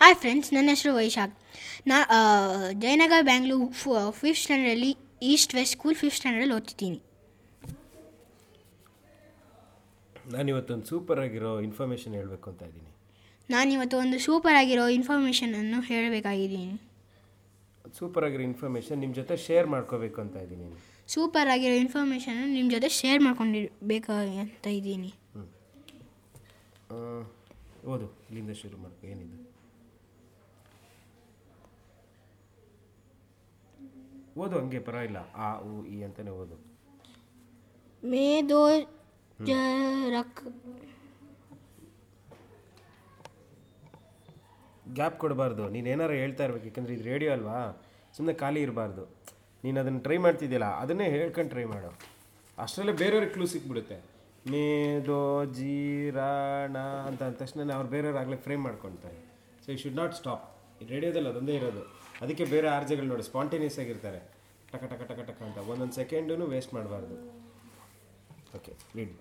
Hi friends ನನ್ನ ಹೆಸರು ವೈಶಾಖ್ ನಾ ಆ, ಜಯನಗರ ಬ್ಯಾಂಗ್ಳೂರು ಫಿಫ್ತ್ ಸ್ಟ್ಯಾಂಡರ್ಡಲ್ಲಿ ಈಸ್ಟ್ ವೆಸ್ಟ್ ಸ್ಕೂಲ್ ಫಿಫ್ತ್ ಸ್ಟ್ಯಾಂಡರ್ಡಲ್ಲಿ ಓದ್ತಿದ್ದೀನಿ ನಾನಿವತ್ತೊಂದು ಸೂಪರ್ ಆಗಿರೋ ಇನ್ಫಾರ್ಮೇಷನ್ ಹೇಳಬೇಕು ಅಂತ ಇದ್ದೀನಿ ನಾನಿವತ್ತು ಒಂದು ಸೂಪರ್ ಆಗಿರೋ ಇನ್ಫಾರ್ಮೇಷನನ್ನು ಹೇಳಬೇಕಾಗಿದ್ದೀನಿ ಸೂಪರ್ ಆಗಿರೋ ಇನ್ಫಾರ್ಮೇಷನ್ ನಿಮ್ಮ ಜೊತೆ ಶೇರ್ ಮಾಡ್ಕೋಬೇಕು ಅಂತ ಇದ್ದೀನಿ ಸೂಪರ್ ಆಗಿರೋ ಇನ್ಫಾರ್ಮೇಷನ್ನು ನಿಮ್ಮ ಜೊತೆ ಶೇರ್ ಮಾಡ್ಕೊಂಡಿರ್ಬೇಕು ಅಂತ ಇದ್ದೀನಿ ಆ, ಓದು ಇಲ್ಲಿಂದ ಶುರು ಮಾಡ್ಕೊ ಏನಿದೆ ಓದು ಹಂಗೆ ಪರವಾಗಿಲ್ಲ ಆ ಉ ಈ ಅಂತಲೇ ಓದು ಮೇದೋ ಜರಕ್ ಗ್ಯಾಪ್ ಕೊಡಬಾರ್ದು ನೀನು ಏನಾರು ಹೇಳ್ತಾ ಇರ್ಬೇಕು ಯಾಕಂದರೆ ಇದು ರೇಡಿಯೋ ಅಲ್ವಾ ಸುಮ್ಮನೆ ಖಾಲಿ ಇರಬಾರ್ದು ನೀನು ಅದನ್ನು ಟ್ರೈ ಮಾಡ್ತಿದ್ಯಲ್ಲ ಅದನ್ನೇ ಹೇಳ್ಕೊಂಡು ಟ್ರೈ ಮಾಡು ಅಷ್ಟರಲ್ಲೇ ಬೇರೆಯವ್ರಿಗೆ ಕ್ಲೂ ಸಿಕ್ಬಿಡುತ್ತೆ ಮೇದೋ ಜೀರಾಣ ಅಂತ ಅಂದ ತಕ್ಷಣ ಅವ್ರು ಬೇರೆಯವ್ರು ಆಗಲೇ ಫ್ರೇಮ್ ಮಾಡ್ಕೊಳ್ತಾರೆ so you should not stop ಈ ರೇಡಿಯೋದಲ್ಲಿ ಅದೊಂದೇ ಇರೋದು ಅದಕ್ಕೆ ಬೇರೆ ಆರ್ಜೆಗಳು ನೋಡಿ ಸ್ಪಾಂಟೇನಿಯಸ್ ಆಗಿರ್ತಾರೆ ಟಕ ಟಕ ಟಕ ಟಕ ಅಂತ ಒಂದೊಂದು ಸೆಕೆಂಡೂ ವೇಸ್ಟ್ ಮಾಡಬಾರ್ದು ಓಕೆ ಲೀಡ್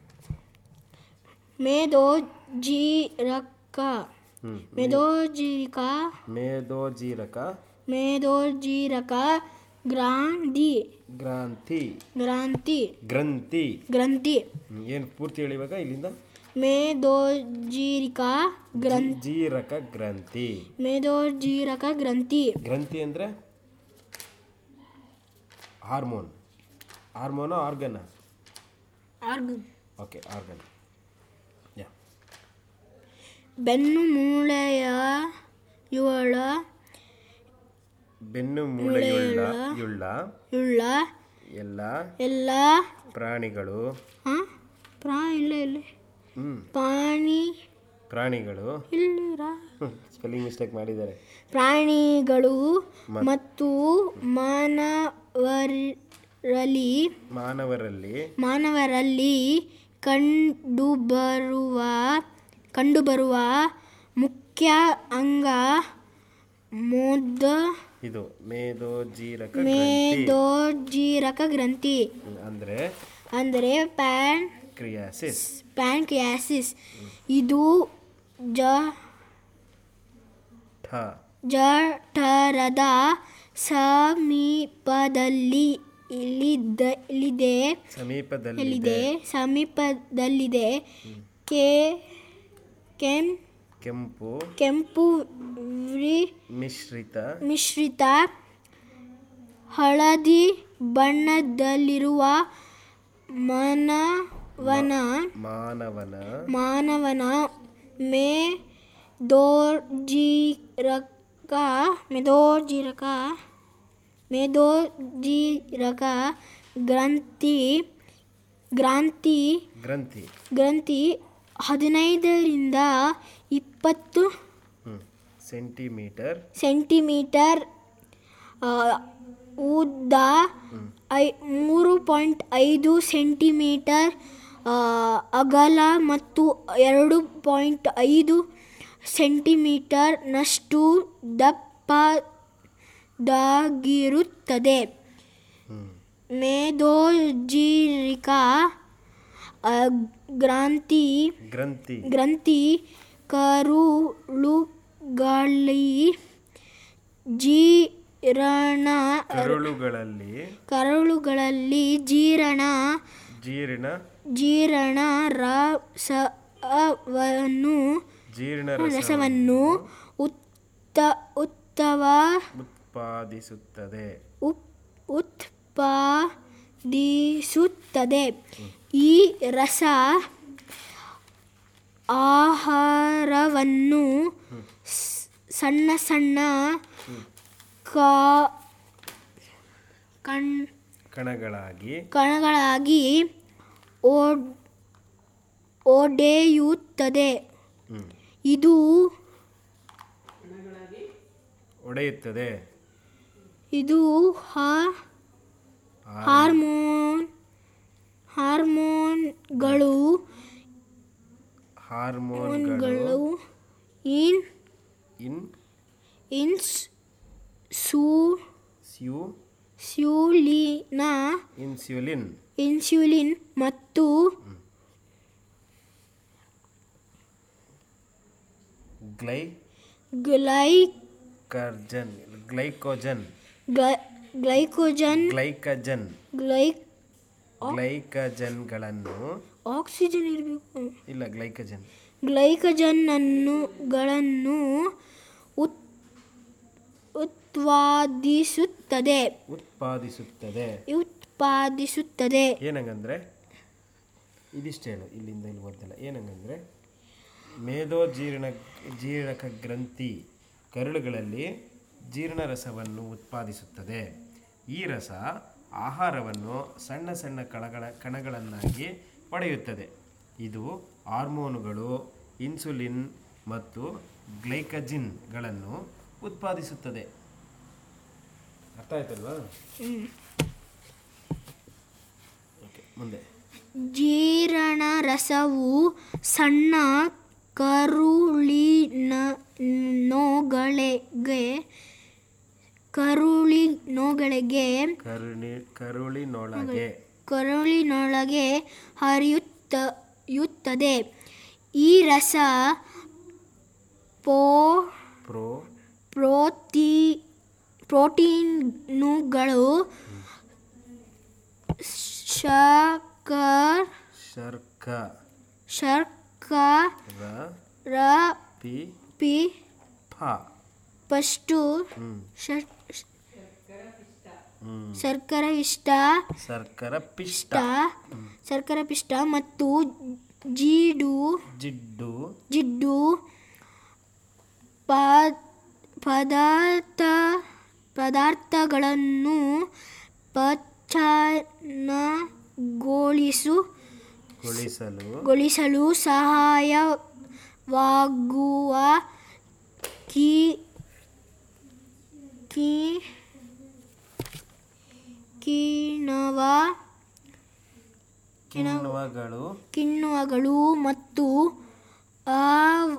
ಮೇದೋ ಜೀರಕ ಹ್ಞೂ ಮೇದೋ ಜೀರಿಕ ಮೇದೋ ಜೀರಕ ಮೇದೋ ಜೀರಕ ಗ್ರಾಂಧಿ ಗ್ರಾಂಥಿ ಗ್ರಾಂತಿ ಗ್ರಂಥಿ ಗ್ರಂಥಿ ಏನು ಪೂರ್ತಿ ಹೇಳಿ ಇವಾಗ ಇಲ್ಲಿಂದ ಮೇದೋಜೀರಿಕ ಗ್ರಂ ಜೀರಕ ಗ್ರಂಥಿ ಮೇದೋಜೀರಕ ಗ್ರಂಥಿ ಗ್ರಂಥಿ ಅಂದರೆ ಹಾರ್ಮೋನ್ ಹಾರ್ಮೋನೋ ಆರ್ಗನ ಆರ್ಗನ್ ಓಕೆ ಆರ್ಗನ್ ಯಾ ಬೆನ್ನು ಮೂಳೆಯ ಇವಳ ಬೆನ್ನು ಮೂಳೆಯುಳ್ಳ ಯುಳ್ಳ ಯುಳ್ಳ ಎಲ್ಲ ಎಲ್ಲ ಪ್ರಾಣಿಗಳು ಹಾ ಪ್ರಾ ಇಲ್ಲ ಇಲ್ಲ ಹ್ಞೂ ಪ್ರಾಣಿ ಪ್ರಾಣಿಗಳು ಇಲ್ಲಿರ ಸ್ಪೆಲ್ಲಿಂಗ್ ಮಿಸ್ಟೇಕ್ ಮಾಡಿದ್ದಾರೆ ಪ್ರಾಣಿಗಳು ಮತ್- ಮತ್ತು ಮಾನವರಲ್ಲಿ ಮಾನವರಲ್ಲಿ ಮಾನವರಲ್ಲಿ ಕಂಡುಬರುವ ಕಂಡುಬರುವ ಮುಖ್ಯ ಅಂಗ ಮೋದ ಇದು ಮೇದೋ ಜೀರಕ ಗ್ರಂಥಿ ಮೇದೋಜೀರಕ ಗ್ರಂಥಿ ಅಂದರೆ ಅಂದರೆ ಪ್ಯಾನ್ ಕ್ರಿಯಾಸಿಸ್ ಪ್ಯಾನ್ಕ್ರಿಯಾಸಿಸ್ ಇದು ಜ ಠ ಜಠರದ ಸಮೀಪದಲ್ಲಿ ಇಲ್ಲಿದ್ದ ಇಲ್ಲಿದೆ ಸಮೀಪದಲ್ಲಿದೆ ಇಲ್ಲಿದೆ ಸಮೀಪದಲ್ಲಿದೆ ಕೆ ಕೆಂ ಕೆಂಪು ಕೆಂಪು ವಿ- ಮಿಶ್ರಿತ ಮಿಶ್ರಿತ ಹಳದಿ ಬಣ್ಣದಲ್ಲಿರುವ ಮಾನವನ ಮಾನವನ ಮಾನವನ ಮೇ ದೋರ್ಜೀರಕ ಮೆದೋರ್ಜೀರಕ ಮೇದೋರ್ಜೀರಕ ಗ್ರಂಥಿ ಗ್ರಾಂತಿ ಗ್ರಂಥಿ ಗ್ರಂಥಿ ಹದಿನೈದರಿಂದ ಇಪ್ಪತ್ತು ಹ್ಮ್. ಸೆಂಟಿಮೀಟರ್ ಸೆಂಟಿಮೀಟರ್ ಆ, ಉದ್ದ ಐ ಮೂರು ಪಾಯಿಂಟ್ ಐದು ಸೆಂಟಿಮೀಟರ್ ಆ, ಅಗಲ ಮತ್ತು ಎರಡು ಪಾಯಿಂಟ್ ಐದು ಸೆಂಟಿಮೀಟರ್ನಷ್ಟು ದಪ್ಪದಾಗಿರುತ್ತದೆ ಹ್ಮ್. ಮೇದೋಜೀರಿಕ ಆ, ಗ್ರಾಂತಿ ಗ್ರಂಥಿ ಗ್ರಂಥಿ ಕರುಳುಗಳಿ ಜೀರಣ ಕರುಳುಗಳಲ್ಲಿ ಕರುಳುಗಳಲ್ಲಿ ಜೀರಣ ಜೀರ್ಣ ಜೀರಣ ರಸವನ್ನು ಜೀರ್ಣ ರಸವನ್ನು ಉತ್ತ ಉತ್ತವ ಉತ್ಪಾದಿಸುತ್ತದೆ ಉಪ್ ಉತ್ಪಾದಿಸುತ್ತದೆ ಈ ರಸ ಆಹಾರವನ್ನು ಸ್- ಸಣ್ಣ ಸಣ್ಣ ಕಾ- ಕಣ್ ಕಣಗಳಾಗಿ ಕಣಗಳಾಗಿ ಓಡ್ ಒಡೆಯುತ್ತದೆ ಹ್ಮ್. ಇದು ಒಡೆಯುತ್ತದೆ ಇದು ಹಾ- ಆ- ಹಾರ್ಮೋನ್ ಹಾರ್ಮೋನ್ಗಳು ಹಾರ್ಮೋನ್ಗಳು ಗಳು ಇನ್ ಇನ್ ಇನ್ಸ್ ಸೂ ಸ್ಯೂ ಸ್ಯೂಲಿನ ಇನ್ಸ್ಯುಲಿನ್ ಇನ್ಸುಲಿನ್ ಮತ್ತು ಗ್ಲೈ ಗ್ಲೈ ಕರ್ಜನ್ ಗ್ಲೈಕೋಜನ್ ಗ- ಗ್ಲೈಕೋಜನ್ ಗ್ಲೈಕಜನ್ ಗ್ಲೈ ಗ್ಲೈಕಜನ್ಗಳನ್ನು ಆಕ್ಸಿಜನ್ ಇರಬೇಕು ಇಲ್ಲ ಗ್ಲೈಕಜನ್ ಗ್ಲೈಕಜನ್ನನ್ನು ಗಳನ್ನು ಉತ್ ಉತ್ಪಾದಿಸುತ್ತದೆ ಉತ್ಪಾದಿಸುತ್ತದೆ ಉತ್ಪಾದಿಸುತ್ತದೆ ಏನಂಗಂದ್ರೆ ಇದಿಷ್ಟು ಹೇಳು ಇಲ್ಲಿಂದ ಇಲ್ಲಿ ಓದ್ದಲ್ಲ ಏನಂಗಂದ್ರೆ ಮೇಧೋ ಜೀರ್ಣ ಜೀರ್ಣಕ ಗ್ರಂಥಿ ಕರುಳುಗಳಲ್ಲಿ ಜೀರ್ಣರಸವನ್ನು ಉತ್ಪಾದಿಸುತ್ತದೆ ಈ ರಸ ಆಹಾರವನ್ನು ಸಣ್ಣ ಸಣ್ಣ ಕಣಗಳ ಕಣಗಳನ್ನಾಗಿ ಪಡೆಯುತ್ತದೆ ಇದು ಹಾರ್ಮೋನುಗಳು ಇನ್ಸುಲಿನ್ ಮತ್ತು ಗ್ಲೈಕಜಿನ್ಗಳನ್ನು ಉತ್ಪಾದಿಸುತ್ತದೆ ಅರ್ಥ ಆಯ್ತಲ್ವಾ ಓಕೆ ಮುಂದೆ ಜೀರ್ಣ ರಸವು ಸಣ್ಣ ಕರುಳಿನ ನೋಗಳಿಗೆ ಕರುಳಿನೊಳಗೆ ಕರುಣಿ ಕರುಳಿನೊಳಗೆ ಕರುಳಿನೊಳಗೆ ಹರಿಯುತ್ತ ಯುತ್ತದೆ ಈ ರಸ ಪೋ ಪ್ರೋ ಪ್ರೋತಿ ಪ್ರೋಟೀನುಗಳು ಶರ್ಕರ್ ಶರ್ಕ ಶರ್ಕರ ರ ಪಿ ಪಿ ಫ ಫಸ್ಟು ಹ್ಮ್ ಶರ್ ಹ್ಮ್ ಶರ್ಕರ ಇಷ್ಟ ಸರ್ಕರ ಪಿಷ್ಟ ಶರ್ಕರ ಪಿಷ್ಟ ಮತ್ತು ಜೀಡು ಜಿಡ್ಡು ಜಿಡ್ಡು ಪ- ಪದಾರ್ಥ ಪದಾರ್ಥಗಳನ್ನು ಪಚನಗೊಳಿಸು ಗೊಳಿಸಲು ಗೊಳಿಸಲು ಸಹಾಯವಾಗುವ ಕೀ ಕೀ ಕಿಣ್ವ ಕಿಣ್ವಗಳು ಕಿಣ್ವಗಳು ಮತ್ತು ಆ-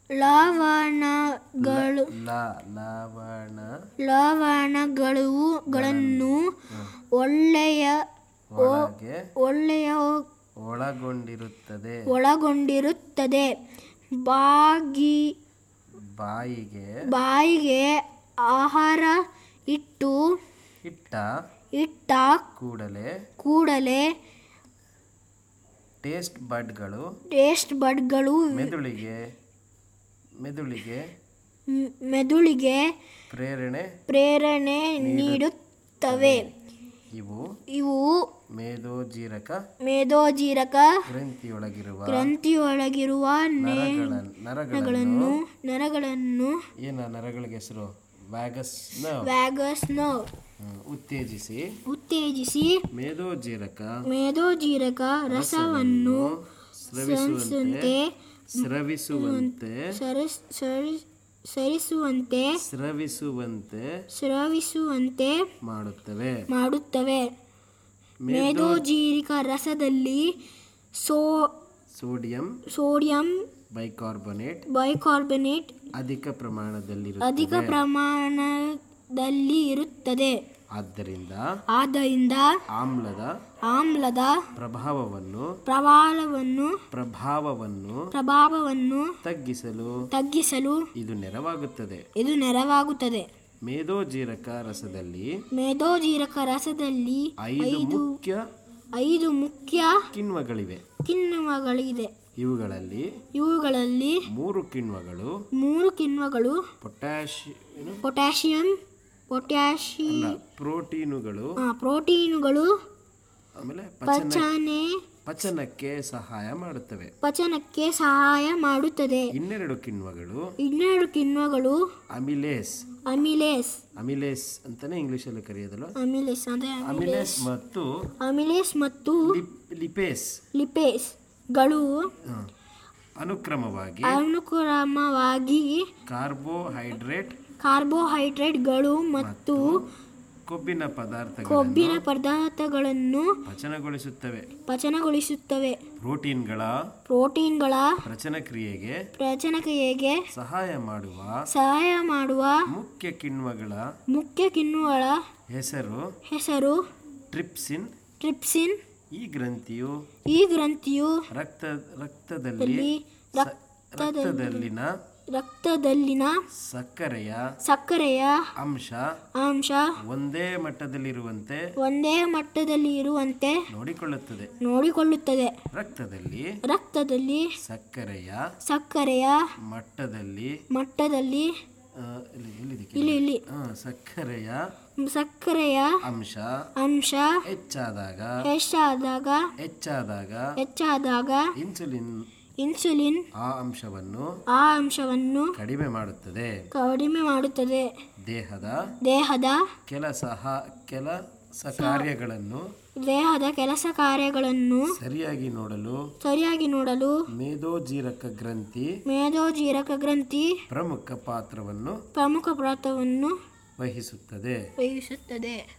ಲವಣಗಳು ಲ ಲವಣ ಲವಣಗಳು ಗಳನ್ನು ಒಳ್ಳೆಯ ಒಳಗೆ ಒಳ್ಳೆಯ ಒಳಗೊಂಡಿರುತ್ತದೆ ಒಳಗೊಂಡಿರುತ್ತದೆ ಬಾಗಿ ಬಾಯಿಗೆ ಬಾಯಿಗೆ ಆಹಾರ ಇಟ್ಟು ಇಟ್ಟ ಇಟ್ಟ ಕೂಡಲೇ ಕೂಡಲೇ ಟೇಸ್ಟ್ ಬಡ್ಗಳು ಟೇಸ್ಟ್ ಬಡ್ಗಳು ಮೆದುಳಿಗೆ ಮೆದುಳಿಗೆ ಮ್- ಮೆದುಳಿಗೆ ಪ್ರೇರಣೆ ಪ್ರೇರಣೆ ನೀಡುತ್ತವೆ ಇವು ಇವು ಮೇದೋಜೀರಕ ಮೇದೋಜೀರಕ ಗ್ರಂಥಿಯೊಳಗಿರುವ ಗ್ರಂಥಿಯೊಳಗಿರುವ ನೆ- ನರಗಳ ನರಗಳನ್ನು ನರಗಳನ್ನು ಏನ ನರಗಳಿಗೆ ಹೆಸರು ವ್ಯಾಗಸ್ ವ್ಯಾಗಸ್ ಉತ್ತೇಜಿಸಿ ಉತ್ತೇಜಿಸಿ ಮೇದೋಜೀರಕ ಮೇದೋಜೀರಕ ರಸವನ್ನು ಸ್ರವಿಸುವಂತೆ ಸ್ರವಿಸುವಂತೆ ಸರಿಸ್- ಸರಿ- ಸರಿಸುವಂತೆ ಸ್ರವಿಸುವಂತೆ ಸ್ರವಿಸುವಂತೆ ಮಾಡುತ್ತವೆ ಮಾಡುತ್ತವೆ ಮೇದೋಜೀರಿಕ ರಸದಲ್ಲಿ ಸೋ ಸೋಡಿಯಂ ಸೋಡಿಯಂ ಬೈಕಾರ್ಬೊನೇಟ್ ಬೈಕಾರ್ಬನೇಟ್ ಅಧಿಕ ಪ್ರಮಾಣದಲ್ಲಿ ಅಧಿಕ ಪ್ರಮಾಣದಲ್ಲಿ ಇರುತ್ತದೆ ಆದ್ದರಿಂದ ಆದ್ದರಿಂದ ಆಮ್ಲದ ಆಮ್ಲದ ಪ್ರಭಾವವನ್ನು ಪ್ರವಾಹವನ್ನು ಪ್ರಭಾವವನ್ನು ಪ್ರಭಾವವನ್ನು ತಗ್ಗಿಸಲು ತಗ್ಗಿಸಲು ಇದು ನೆರವಾಗುತ್ತದೆ ಇದು ನೆರವಾಗುತ್ತದೆ ಮೇದೋಜೀರಕ ರಸದಲ್ಲಿ ಮೇದೋಜೀರಕ ರಸದಲ್ಲಿ ಐದು ಮುಖ್ಯ ಐದು ಮುಖ್ಯ ಕಿಣ್ವಗಳಿವೆ ಕಿಣ್ವಗಳಿದೆ ಇವುಗಳಲ್ಲಿ ಇವುಗಳಲ್ಲಿ ಮೂರು ಕಿಣ್ವಗಳು ಮೂರು ಕಿಣ್ವಗಳು ಪೊಟ್ಯಾಶಿ ಏನು? ಪೊಟ್ಯಾಷಿಯಂ ಪೊಟ್ಯಾಷಿ ಅಲ್ಲ ಪ್ರೋಟೀನುಗಳು ಆ, ಪ್ರೋಟೀನುಗಳು ಆಮೇಲೆ ಪಚನ ಪಚನೆ ಪಚನಕ್ಕೆ ಸಹಾಯ ಮಾಡುತ್ತವೆ ಪಚನಕ್ಕೆ ಸಹಾಯ ಮಾಡುತ್ತದೆ ಇನ್ನೆರಡು ಕಿಣ್ವಗಳು ಇನ್ನೆರಡು ಕಿಣ್ವಗಳು ಅಮಿಲೇಸ್ ಅಮಿಲೇಸ್ ಅಮಿಲೇಸ್ ಅಂತಾನೆ ಇಂಗ್ಲಿಷಲ್ಲಿ ಕರೆಯೋದಲ್ಲ ಅಮಿಲೇಸ್ ಅಂದ್ರೆ ಅಮಿಲೇಸ್ ಮತ್ತು ಅಮಿಲೇಸ್ ಮತ್ತು ಲಿಪ್ ಲಿಪೇಸ್ ಲಿಪೇಸ್ಗಳು ಹ. ಅನುಕ್ರಮವಾಗಿ ಅನುಕ್ರಮವಾಗಿ ಕಾರ್ಬೋಹೈಡ್ರೇಟ್ ಕಾರ್ಬೋಹೈಡ್ರೇಟ್ಗಳು ಮತ್ತು ಕೊಬ್ಬಿನ ಪದಾರ್ಥಗಳನ್ನು ಕೊಬ್ಬಿನ ಪದಾರ್ಥಗಳನ್ನು ಪಚನಗೊಳಿಸುತ್ತವೆ ಪಚನಗೊಳಿಸುತ್ತವೆ ಪ್ರೋಟೀನ್ಗಳ ಪ್ರೋಟೀನ್ಗಳ ಪಚನ ಕ್ರಿಯೆಗೆ ಪ್ರಚನಕ್ರಿಯೆಗೆ ಸಹಾಯ ಮಾಡುವ ಸಹಾಯ ಮಾಡುವ ಮುಖ್ಯ ಕಿಣ್ವಗಳ ಮುಖ್ಯ ಕಿಣ್ವಗಳ ಹೆಸರು ಹೆಸರು ಟ್ರಿಪ್ಸಿನ್ ಟ್ರಿಪ್ಸಿನ್ ಈ ಗ್ರಂಥಿಯು ಈ ಗ್ರಂಥಿಯು ರಕ್ತ ರಕ್ತದಲ್ಲಿ ಇಲ್ಲಿ ಸ- ರಕ್ತದಲ್ಲಿನ ರಕ್ತದಲ್ಲಿನ ಸಕ್ಕರೆಯ ಸಕ್ಕರೆಯ ಅಂಶ ಅಂಶ ಒಂದೇ ಮಟ್ಟದಲ್ಲಿರುವಂತೆ ಒಂದೇ ಮಟ್ಟದಲ್ಲಿ ಇರುವಂತೆ ನೋಡಿಕೊಳ್ಳುತ್ತದೆ ನೋಡಿಕೊಳ್ಳುತ್ತದೆ ರಕ್ತದಲ್ಲಿ ರಕ್ತದಲ್ಲಿ ಸಕ್ಕರೆಯ ಸಕ್ಕರೆಯ ಮಟ್ಟದಲ್ಲಿ ಮಟ್ಟದಲ್ಲಿ ಆ, ಇಲ್ಲಿ- ಎಲ್ಲಿದೆ ಕೆಳಗೆ? ಇಲ್ಲಿ ಇಲ್ಲಿ ಆ, ಸಕ್ಕರೆಯ ಸಕ್ಕರೆಯ ಅಂಶ ಅಂಶ ಹೆಚ್ಚಾದಾಗ ಹೆಚ್ಚಾದಾಗ ಹೆಚ್ಚಾದಾಗ ಹೆಚ್ಚಾದಾಗ ಇನ್ಸುಲಿನ್ ಇನ್ಸುಲಿನ್ ಆ ಅಂಶವನ್ನು ಆ ಅಂಶವನ್ನು ಕಡಿಮೆ ಮಾಡುತ್ತದೆ ಕಡಿಮೆ ಮಾಡುತ್ತದೆ ದೇಹದ ದೇಹದ ಕೆಲಸ ಕೆಲಸ ಕಾರ್ಯಗಳನ್ನು ದೇಹದ ಕೆಲಸ ಕಾರ್ಯಗಳನ್ನು ಸರಿಯಾಗಿ ನೋಡಲು ಸರಿಯಾಗಿ ನೋಡಲು ಮೇದೋಜೀರಕ ಗ್ರಂಥಿ ಮೇದೋಜೀರಕ ಗ್ರಂಥಿ ಪ್ರಮುಖ ಪಾತ್ರವನ್ನು ಪ್ರಮುಖ ಪಾತ್ರವನ್ನು ವಹಿಸುತ್ತದೆ ವಹಿಸುತ್ತದೆ